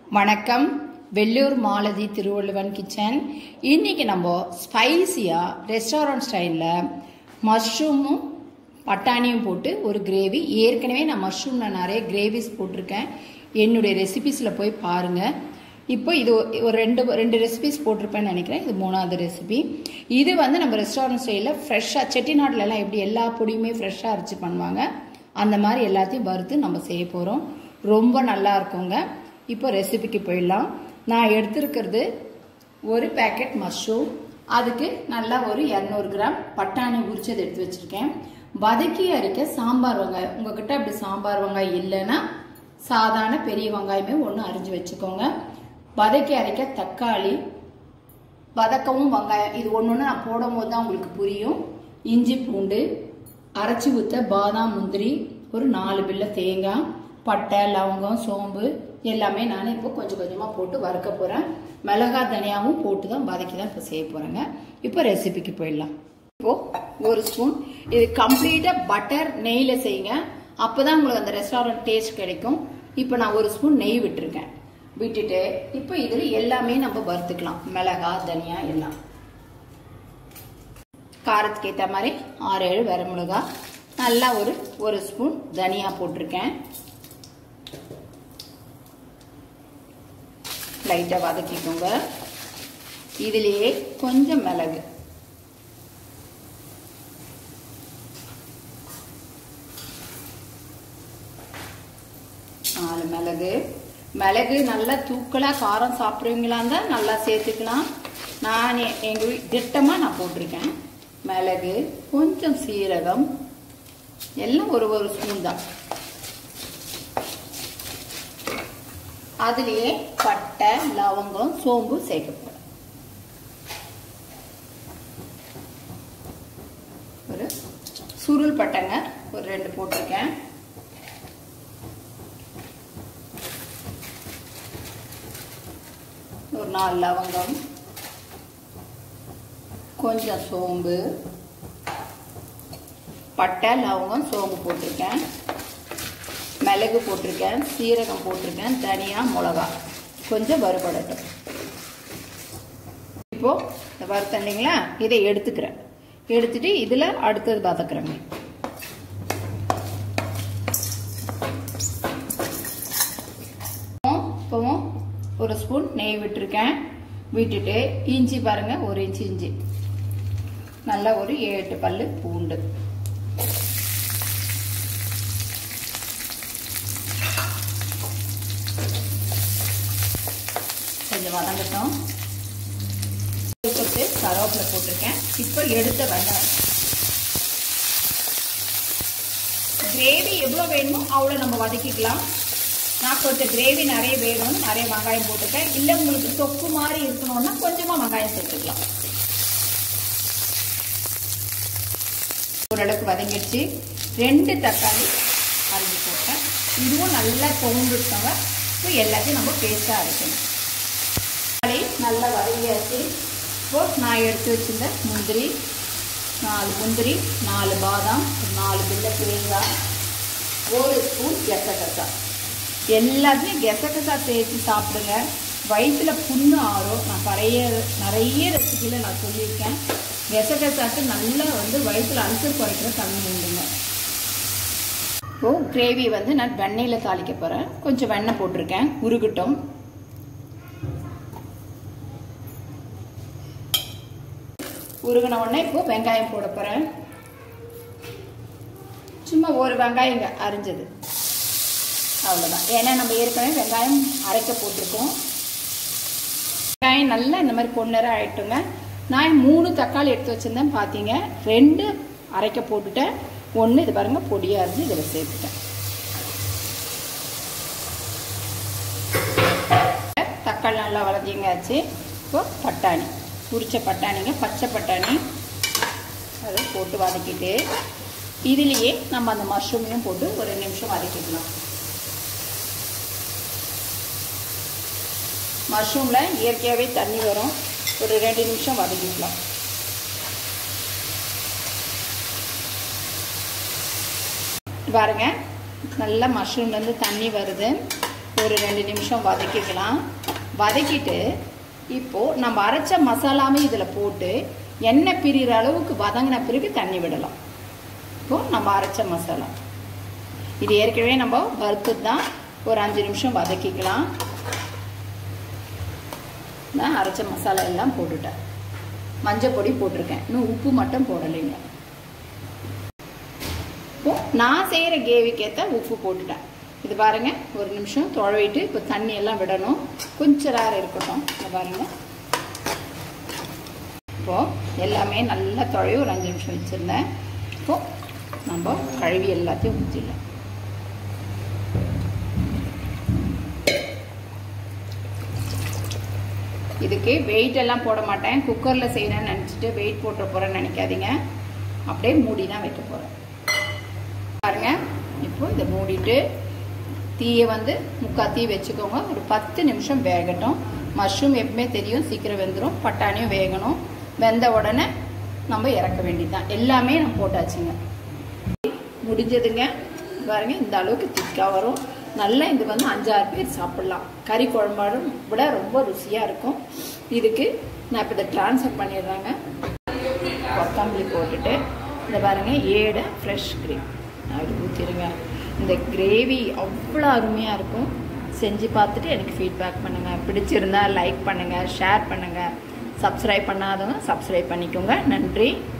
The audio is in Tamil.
வணக்கம் வெள்ளூர் மாலதி திருவள்ளுவன் கிச்சன் இன்னைக்கு நம்ம ஸ்பைசியா ரெஸ்டாரண்ட் ஸ்டைலில் மஷ்ரூமும் பட்டாணியும் போட்டு ஒரு கிரேவி ஏற்கனவே நான் மஷ்ரூமில் நிறைய கிரேவிஸ் போட்டிருக்கேன் என்னுடைய ரெசிபிஸில் போய் பாருங்கள் இப்போ இது ஒரு ரெண்டு ரெண்டு ரெசிபிஸ் போட்டிருப்பேன்னு நினைக்கிறேன் இது மூணாவது ரெசிபி இது வந்து நம்ம ரெஸ்டாரண்ட் ஸ்டைலில் ஃப்ரெஷ்ஷாக செட்டிநாட்டிலலாம் எப்படி எல்லா பொடியுமே ஃப்ரெஷ்ஷாக அரைச்சி பண்ணுவாங்க அந்த மாதிரி எல்லாத்தையும் வறுத்து நம்ம செய்ய போகிறோம் ரொம்ப நல்லா இருக்குங்க இப்போ ரெசிபிக்கு போயிடலாம் நான் எடுத்திருக்கிறது ஒரு பேக்கெட் மஷ்ரூம் அதுக்கு நல்லா ஒரு இரநூறு கிராம் பட்டாணி உரிச்சது எடுத்து வச்சுருக்கேன் வதக்கி அரைக்க சாம்பார் வெங்காயம் உங்ககிட்ட அப்படி சாம்பார் வெங்காயம் இல்லைன்னா சாதாரண பெரிய வெங்காயமே ஒன்று அரிஞ்சு வச்சுக்கோங்க வதக்கி அரைக்க தக்காளி வதக்கவும் வெங்காயம் இது ஒன்று ஒன்று நான் போடும் போது தான் உங்களுக்கு புரியும் இஞ்சி பூண்டு அரைச்சி ஊற்ற பாதாம் முந்திரி ஒரு நாலு பில்லை தேங்காய் பட்டை லவங்கம் சோம்பு எல்லாமே நான் இப்போ கொஞ்சம் கொஞ்சமாக போட்டு வறுக்க போகிறேன் மிளகா தனியாகவும் போட்டு தான் வதக்கி தான் இப்போ செய்ய போகிறேங்க இப்போ ரெசிபிக்கு போயிடலாம் இப்போ ஒரு ஸ்பூன் இது கம்ப்ளீட்டாக பட்டர் நெய்யில் செய்யுங்க அப்போ தான் உங்களுக்கு அந்த ரெஸ்டாரண்ட் டேஸ்ட் கிடைக்கும் இப்போ நான் ஒரு ஸ்பூன் நெய் விட்டுருக்கேன் விட்டுட்டு இப்போ இதில் எல்லாமே நம்ம வறுத்துக்கலாம் மிளகா தனியா எல்லாம் காரத்துக்கு ஏற்ற மாதிரி ஆறு ஏழு வர மிளகா நல்லா ஒரு ஒரு ஸ்பூன் தனியா போட்டிருக்கேன் லைட்டாக வதக்கிக்கோங்க இதுலேயே கொஞ்சம் மிளகு நாலு மிளகு மிளகு நல்லா தூக்கலாக காரம் சாப்பிட்றவங்களா இருந்தால் நல்லா சேர்த்துக்கலாம் நான் எங்கள் திட்டமாக நான் போட்டிருக்கேன் மிளகு கொஞ்சம் சீரகம் எல்லாம் ஒரு ஒரு ஸ்பூன் தான் அதுலேயே பட்டை லவங்கம் சோம்பு சேர்க்கப்படும் ஒரு சுருள் பட்டைங்க ஒரு ரெண்டு போட்டிருக்கேன் ஒரு நாலு லவங்கம் கொஞ்சம் சோம்பு பட்டை லவங்கம் சோம்பு போட்டிருக்கேன் மிளகு போட்டிருக்கேன் சீரகம் போட்டிருக்கேன் தனியா மிளகா கொஞ்சம் வறுபடட்டும் இப்போ இந்த வறுத்த இல்லைங்களா இதை எடுத்துக்கிறேன் எடுத்துட்டு இதில் அடுத்தது வதக்குறேங்க இப்போவும் ஒரு ஸ்பூன் நெய் விட்டுருக்கேன் விட்டுட்டு இஞ்சி பாருங்க ஒரு இன்ச்சு இஞ்சி நல்லா ஒரு எட்டு பல்லு பூண்டு கொஞ்சம் வதங்கட்டும் போட்டு கருவேப்பிலை போட்டிருக்கேன் இப்போ எடுத்த வெங்காயம் கிரேவி எவ்வளோ வேணுமோ அவ்வளோ நம்ம வதக்கிக்கலாம் நான் கொஞ்சம் கிரேவி நிறைய வேணும்னு நிறைய வெங்காயம் போட்டிருக்கேன் இல்லை உங்களுக்கு தொக்கு மாதிரி இருக்கணும்னா கொஞ்சமாக வெங்காயம் சேர்த்துக்கலாம் ஓரளவுக்கு வதங்கிடுச்சு ரெண்டு தக்காளி அரைஞ்சி போட்டேன் இதுவும் நல்லா தோண்டுட்டாங்க இப்போ எல்லாத்தையும் நம்ம பேஸ்ட்டாக அரைக்கணும் தக்காளி நல்லா வதங்கியாச்சு இப்போ நான் எடுத்து வச்சிருந்த முந்திரி நாலு முந்திரி நாலு பாதாம் நாலு பில்லை தேங்காய் ஒரு ஸ்பூன் கெசகசா எல்லாத்தையும் கெசகசா சேர்த்து சாப்பிடுங்க வயிற்றில் புண்ணு ஆறும் நான் நிறைய நிறைய ரெசிபியில் நான் சொல்லியிருக்கேன் கெசகசாக்கு நல்லா வந்து வயிற்றில் அல்சர் குறைக்கிற தன்மை உண்டுங்க இப்போ கிரேவி வந்து நான் வெண்ணெயில் தாளிக்க போகிறேன் கொஞ்சம் வெண்ணெய் போட்டிருக்கேன் உருகட்டும் உருகின உடனே இப்போ வெங்காயம் போட போகிறேன் சும்மா ஒரு வெங்காயங்க அரிஞ்சது அவ்வளோதான் ஏன்னா நம்ம ஏற்கனவே வெங்காயம் அரைக்க போட்டிருக்கோம் வெங்காயம் நல்லா இந்த மாதிரி பொன்னராக ஆயிட்டுங்க நான் மூணு தக்காளி எடுத்து வச்சுருந்தேன் பார்த்தீங்க ரெண்டு அரைக்க போட்டுட்டேன் ஒன்று இது பாருங்க பொடியாக இருந்து இதில் சேர்த்துட்டேன் தக்காளி நல்லா வளர்த்திங்காச்சு இப்போ பட்டாணி உரிச்ச பட்டாணிங்க பச்சை பட்டாணி அதை போட்டு வதக்கிட்டு இதுலேயே நம்ம அந்த மஷ்ரூமையும் போட்டு ஒரு ரெண்டு நிமிஷம் வதக்கிக்கலாம் மஷ்ரூமில் இயற்கையாகவே தண்ணி வரும் ஒரு ரெண்டு நிமிஷம் வதக்கிக்கலாம் பாருங்க நல்லா மஷ்ரூம்லேருந்து தண்ணி வருது ஒரு ரெண்டு நிமிஷம் வதக்கிக்கலாம் வதக்கிட்டு இப்போது நம்ம அரைச்ச மசாலாவும் இதில் போட்டு எண்ணெய் பிரிகிற அளவுக்கு வதங்கின பிறகு தண்ணி விடலாம் இப்போது நம்ம அரைச்ச மசாலா இது ஏற்கனவே நம்ம வறுத்தது தான் ஒரு அஞ்சு நிமிஷம் வதக்கிக்கலாம் நான் அரைச்ச மசாலா எல்லாம் போட்டுட்டேன் மஞ்சள் பொடி போட்டிருக்கேன் இன்னும் உப்பு மட்டும் போடலைங்க இப்போ நான் செய்கிற கேவிக்கேற்ற உப்பு போட்டுட்டேன் இது பாருங்க ஒரு நிமிஷம் தொழவிட்டு இப்போ தண்ணி எல்லாம் விடணும் கொஞ்சம் நேரம் இருக்கட்டும் இது பாருங்க இப்போ எல்லாமே நல்லா தொழவி ஒரு அஞ்சு நிமிஷம் வச்சுருந்தேன் இப்போ நம்ம கழுவி எல்லாத்தையும் ஊற்றிடலாம் இதுக்கு வெயிட் எல்லாம் போட மாட்டேன் குக்கரில் செய்கிறேன்னு நினச்சிட்டு வெயிட் போட்டுற போகிறேன்னு நினைக்காதீங்க அப்படியே மூடி தான் வைக்க போகிறேன் பாருங்க இப்போ இதை மூடிட்டு தீயை வந்து முக்கா தீ வச்சுக்கோங்க ஒரு பத்து நிமிஷம் வேகட்டும் மஷ்ரூம் எப்பவுமே தெரியும் சீக்கிரம் வெந்துடும் பட்டாணியும் வேகணும் வெந்த உடனே நம்ம இறக்க வேண்டியதுதான் எல்லாமே நம்ம போட்டாச்சுங்க முடிஞ்சதுங்க பாருங்க இந்த அளவுக்கு திக்காக வரும் நல்லா இது வந்து அஞ்சாறு பேர் சாப்பிட்லாம் கறி குழம்பாடும் விட ரொம்ப ருசியாக இருக்கும் இதுக்கு நான் இப்போ இதை ட்ரான்ஸ்ஃபர் பண்ணிடுறேங்க கொத்தமல்லி போட்டுட்டு இந்த பாருங்க ஏடை ஃப்ரெஷ் க்ரீம் அப்படி ஊற்றிடுங்க இந்த கிரேவி அவ்வளோ அருமையாக இருக்கும் செஞ்சு பார்த்துட்டு எனக்கு ஃபீட்பேக் பண்ணுங்கள் பிடிச்சிருந்தா லைக் பண்ணுங்கள் ஷேர் பண்ணுங்கள் சப்ஸ்கிரைப் பண்ணாதவங்க சப்ஸ்கிரைப் பண்ணிக்கோங்க நன்றி